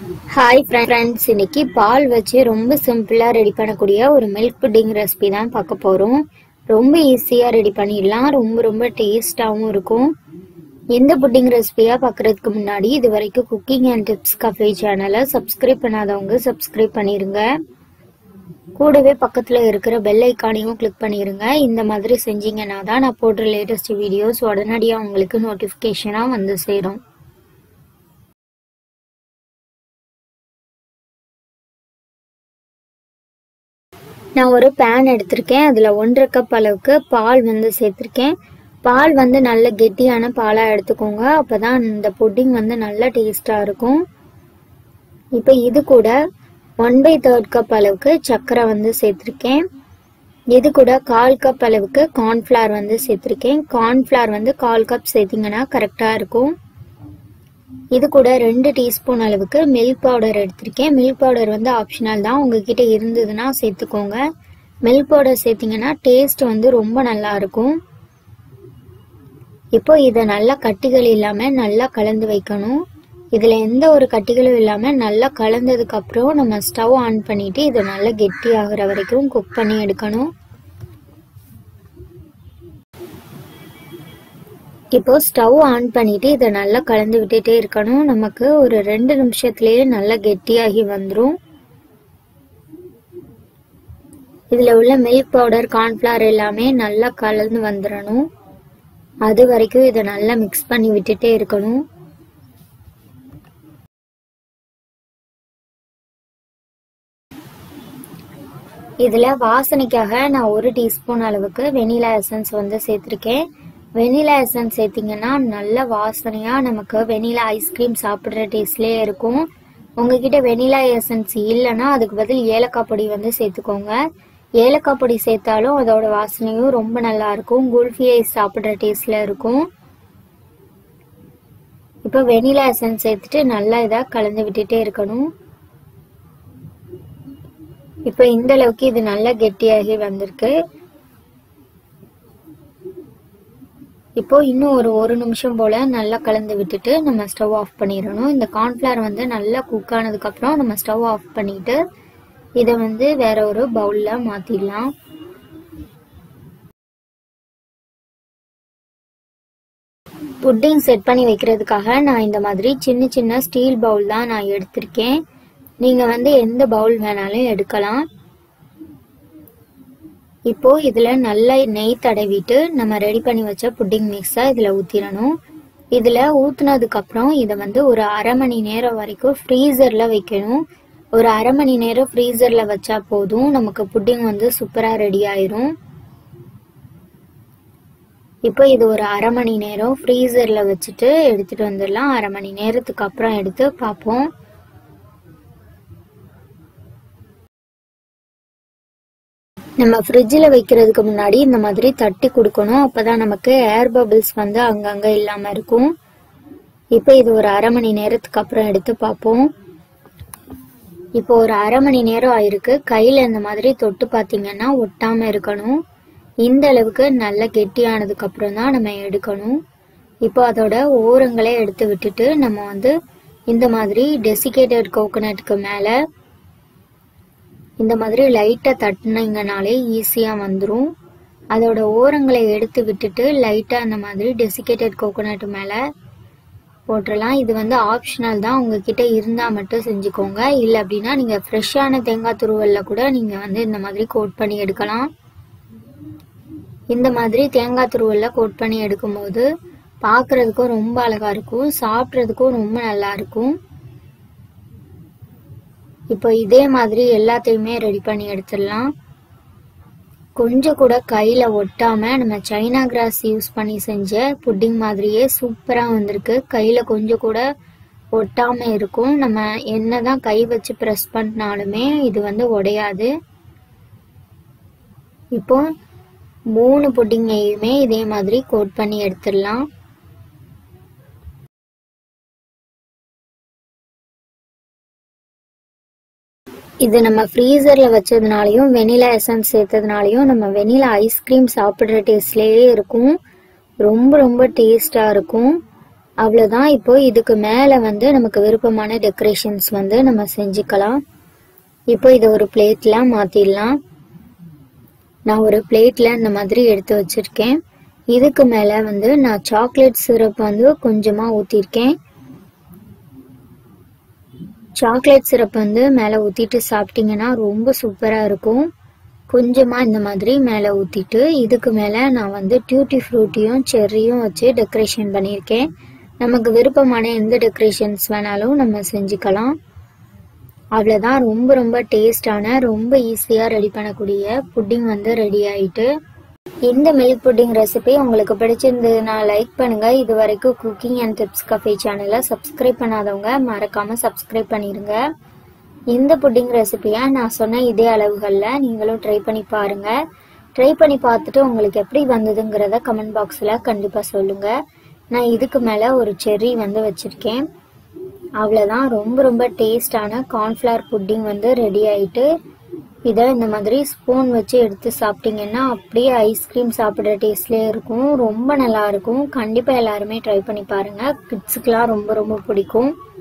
hi friends இன்னைக்கு பால் வச்சு ரொம்ப சிம்பிளா ரெடி பண்ணக்கூடிய ஒரு மில்க் புட்டிங் ரெசிபி தான் பார்க்க போறோம் ரொம்ப ஈஸியா ரெடி பண்ணிடலாம் ரொம்ப ரொம்ப டேஸ்டாவும் இருக்கும் இந்த புட்டிங் ரெசிபியா பார்க்கறதுக்கு முன்னாடி இது வரைக்கும் குக்கிங் அண்ட் டிப்ஸ் கஃபே சேனலை சப்ஸ்கிரைப் பண்ணாதவங்க சப்ஸ்கிரைப் பண்ணிருங்க கூடவே பக்கத்துல இருக்கிற பெல் ஐக்கானையும் கிளிக் பண்ணிருங்க இந்த மாதிரி செஞ்சீங்கன்னா தான் நான் போடுற லேட்டஸ்ட் வீடியோஸ் உடனடியாக உங்களுக்கு நோட்டிஃபிகேஷனாக வந்து சேரும் நான் ஒரு பேன் எடுத்திருக்கேன் அதில் ஒன்றரை கப் அளவுக்கு பால் வந்து சேர்த்துருக்கேன் பால் வந்து நல்ல கெட்டியான பாலாக எடுத்துக்கோங்க அப்போ தான் இந்த புட்டிங் வந்து நல்ல டேஸ்டாக இருக்கும் இப்போ இது கூட ஒன் பை தேர்ட் கப் அளவுக்கு சர்க்கரை வந்து சேர்த்துருக்கேன் இது கூட கால் கப் அளவுக்கு கார்ன்ஃப்ளவர் வந்து சேர்த்துருக்கேன் கார்ன்ஃப்ளவர் வந்து கால் கப் சேர்த்திங்கன்னா கரெக்டாக இருக்கும் இது கூட ரெண்டு டீஸ்பூன் அளவுக்கு மில்க் பவுடர் எடுத்திருக்கேன் மில்க் பவுடர் வந்து ஆப்ஷனல் தான் உங்ககிட்ட இருந்ததுன்னா சேர்த்துக்கோங்க மில்க் பவுடர் சேர்த்திங்கன்னா டேஸ்ட் வந்து ரொம்ப நல்லா இருக்கும் இப்போ இதை நல்லா கட்டிகள் இல்லாமல் நல்லா கலந்து வைக்கணும் இதில் எந்த ஒரு கட்டிகளும் இல்லாமல் நல்லா கலந்ததுக்கு அப்புறம் நம்ம ஸ்டவ் ஆன் பண்ணிட்டு இதை நல்லா கெட்டி ஆகிற வரைக்கும் குக் பண்ணி எடுக்கணும் இப்போ ஸ்டவ் ஆன் பண்ணிட்டு இதை நல்லா கலந்து விட்டுட்டே இருக்கணும் நமக்கு ஒரு ரெண்டு நிமிஷத்துலயே நல்லா கெட்டியாகி வந்துடும் இதுல உள்ள மில்க் பவுடர் கார்ன்ஃபிளவர் எல்லாமே நல்லா கலந்து வந்துடணும் அது வரைக்கும் இதை நல்லா மிக்ஸ் பண்ணி விட்டுட்டே இருக்கணும் இதில் வாசனைக்காக நான் ஒரு டீஸ்பூன் அளவுக்கு வெனிலா எசன்ஸ் வந்து சேர்த்துருக்கேன் வெனிலா எசன்ஸ் சேர்த்திங்கன்னா நல்ல வாசனையாக நமக்கு வெனிலா ஐஸ்கிரீம் சாப்பிட்ற டேஸ்ட்லேயே இருக்கும் உங்ககிட்ட வெனிலா எசன்ஸ் இல்லைன்னா அதுக்கு பதில் ஏலக்காய் பொடி வந்து சேர்த்துக்கோங்க ஏலக்காய் பொடி சேர்த்தாலும் அதோட வாசனையும் ரொம்ப நல்லா இருக்கும் குல்ஃபி ஐஸ் சாப்பிட்ற டேஸ்ட்ல இருக்கும் இப்போ வெனிலா எசன்ஸ் சேர்த்துட்டு நல்லா இதாக கலந்து விட்டுட்டே இருக்கணும் இப்போ இந்த அளவுக்கு இது நல்லா கெட்டியாகி வந்திருக்கு இப்போ இன்னும் ஒரு ஒரு நிமிஷம் போல நல்லா கலந்து விட்டுட்டு நம்ம ஸ்டவ் ஆஃப் பண்ணிடணும் இந்த கார்ன்ஃபிளவர் வந்து நல்லா குக் ஆனதுக்கு அப்புறம் நம்ம ஸ்டவ் ஆஃப் பண்ணிட்டு இதை வந்து வேற ஒரு பவுல்ல மாத்திடலாம் புட்டிங் செட் பண்ணி வைக்கிறதுக்காக நான் இந்த மாதிரி சின்ன சின்ன ஸ்டீல் பவுல் தான் நான் எடுத்திருக்கேன் நீங்க வந்து எந்த பவுல் வேணாலும் எடுக்கலாம் இப்போ இதுல நல்லா நெய் தடவிட்டு நம்ம ரெடி பண்ணி வச்ச புட்டிங் மிக்ஸை இதுல ஊத்திடணும் இதுல ஊத்துனதுக்கு அப்புறம் இதை வந்து ஒரு அரை மணி நேரம் வரைக்கும் ஃப்ரீசர்ல வைக்கணும் ஒரு அரை மணி நேரம் ஃப்ரீசர்ல வச்சா போதும் நமக்கு புட்டிங் வந்து சூப்பரா ரெடி ஆயிரும் இப்போ இது ஒரு அரை மணி நேரம் ஃப்ரீசர்ல வச்சுட்டு எடுத்துட்டு வந்துடலாம் அரை மணி நேரத்துக்கு அப்புறம் எடுத்து பார்ப்போம் நம்ம ஃப்ரிட்ஜில் வைக்கிறதுக்கு முன்னாடி இந்த மாதிரி தட்டி கொடுக்கணும் அப்பதான் நமக்கு ஏர் பபிள்ஸ் வந்து அங்கங்க இல்லாம இருக்கும் இப்போ இது ஒரு அரை மணி நேரத்துக்கு அப்புறம் எடுத்து பார்ப்போம் இப்போ ஒரு அரை மணி நேரம் ஆயிருக்கு கையில இந்த மாதிரி தொட்டு பார்த்தீங்கன்னா ஒட்டாம இருக்கணும் இந்த அளவுக்கு நல்ல கெட்டியானதுக்கு அப்புறம் தான் நம்ம எடுக்கணும் இப்போ அதோட ஓரங்களே எடுத்து விட்டுட்டு நம்ம வந்து இந்த மாதிரி டெசிகேட்டட் கோகோனட்டுக்கு மேலே இந்த மாதிரி லைட்டாக தட்டினீங்கனாலே ஈஸியாக வந்துடும் அதோட ஓரங்களை எடுத்து விட்டுட்டு லைட்டாக அந்த மாதிரி டெசிகேட்டட் கோகோனட் மேலே போட்டுடலாம் இது வந்து ஆப்ஷனல் தான் உங்ககிட்ட இருந்தால் மட்டும் செஞ்சுக்கோங்க இல்லை அப்படின்னா நீங்கள் ஃப்ரெஷ்ஷான தேங்காய் துருவலில் கூட நீங்கள் வந்து இந்த மாதிரி கோட் பண்ணி எடுக்கலாம் இந்த மாதிரி தேங்காய் துருவலில் கோட் பண்ணி எடுக்கும்போது பார்க்குறதுக்கும் ரொம்ப அழகாக இருக்கும் சாப்பிட்றதுக்கும் ரொம்ப நல்லா இருக்கும் இப்போ இதே மாதிரி எல்லாத்தையுமே ரெடி பண்ணி எடுத்துடலாம் கொஞ்சம் கூட கையில் ஒட்டாம நம்ம சைனா கிராஸ் யூஸ் பண்ணி செஞ்ச புட்டிங் மாதிரியே சூப்பராக வந்திருக்கு கையில் கொஞ்சம் கூட ஒட்டாம இருக்கும் நம்ம என்னதான் கை வச்சு ப்ரெஸ் பண்ணாலுமே இது வந்து உடையாது இப்போ மூணு புட்டிங்கையுமே இதே மாதிரி கோட் பண்ணி எடுத்துடலாம் இது நம்ம ஃப்ரீசரில் வச்சதுனாலையும் வெனிலா எசன்ஸ் சேர்த்ததுனாலையும் நம்ம வெனிலா ஐஸ்கிரீம் சாப்பிட்ற டேஸ்ட்லேயே இருக்கும் ரொம்ப ரொம்ப டேஸ்டாக இருக்கும் அவ்வளோதான் இப்போ இதுக்கு மேலே வந்து நமக்கு விருப்பமான டெக்கரேஷன்ஸ் வந்து நம்ம செஞ்சுக்கலாம் இப்போ இதை ஒரு பிளேட்டில் மாற்றிடலாம் நான் ஒரு பிளேட்டில் இந்த மாதிரி எடுத்து வச்சுருக்கேன் இதுக்கு மேலே வந்து நான் சாக்லேட் சிரப் வந்து கொஞ்சமாக ஊற்றிருக்கேன் சாக்லேட் சிரப் வந்து மேலே ஊற்றிட்டு சாப்பிட்டீங்கன்னா ரொம்ப சூப்பராக இருக்கும் கொஞ்சமாக இந்த மாதிரி மேலே ஊற்றிட்டு இதுக்கு மேலே நான் வந்து டியூட்டி ஃப்ரூட்டியும் செர்ரியும் வச்சு டெக்கரேஷன் பண்ணியிருக்கேன் நமக்கு விருப்பமான எந்த டெக்கரேஷன்ஸ் வேணாலும் நம்ம செஞ்சுக்கலாம் அவ்வளோதான் ரொம்ப ரொம்ப டேஸ்டான ரொம்ப ஈஸியாக ரெடி பண்ணக்கூடிய புட்டிங் வந்து ரெடி ஆயிட்டு இந்த மில்க் புட்டிங் ரெசிபி உங்களுக்கு பிடிச்சிருந்ததுன்னா லைக் பண்ணுங்க இது வரைக்கும் குக்கிங் அண்ட் டிப்ஸ் கஃபே சேனலை சப்ஸ்கிரைப் பண்ணாதவங்க மறக்காம சப்ஸ்கிரைப் பண்ணிருங்க இந்த புட்டிங் ரெசிபியை நான் சொன்ன இதே அளவுகளில் நீங்களும் ட்ரை பண்ணி பாருங்க ட்ரை பண்ணி பார்த்துட்டு உங்களுக்கு எப்படி வந்ததுங்கிறத கமெண்ட் பாக்ஸில் கண்டிப்பாக சொல்லுங்க நான் இதுக்கு மேலே ஒரு செர்ரி வந்து வச்சிருக்கேன் அவ்வளோதான் ரொம்ப ரொம்ப டேஸ்டான கார்ன்ஃப்ளவர் புட்டிங் வந்து ரெடி ஆயிட்டு இதை இந்த மாதிரி ஸ்பூன் வச்சு எடுத்து சாப்பிட்டீங்கன்னா அப்படியே ஐஸ்கிரீம் சாப்பிட்ற டேஸ்ட்லேயே இருக்கும் ரொம்ப நல்லா இருக்கும் கண்டிப்பாக எல்லாருமே ட்ரை பண்ணி பாருங்கள் கிட்ஸுக்கெலாம் ரொம்ப ரொம்ப பிடிக்கும்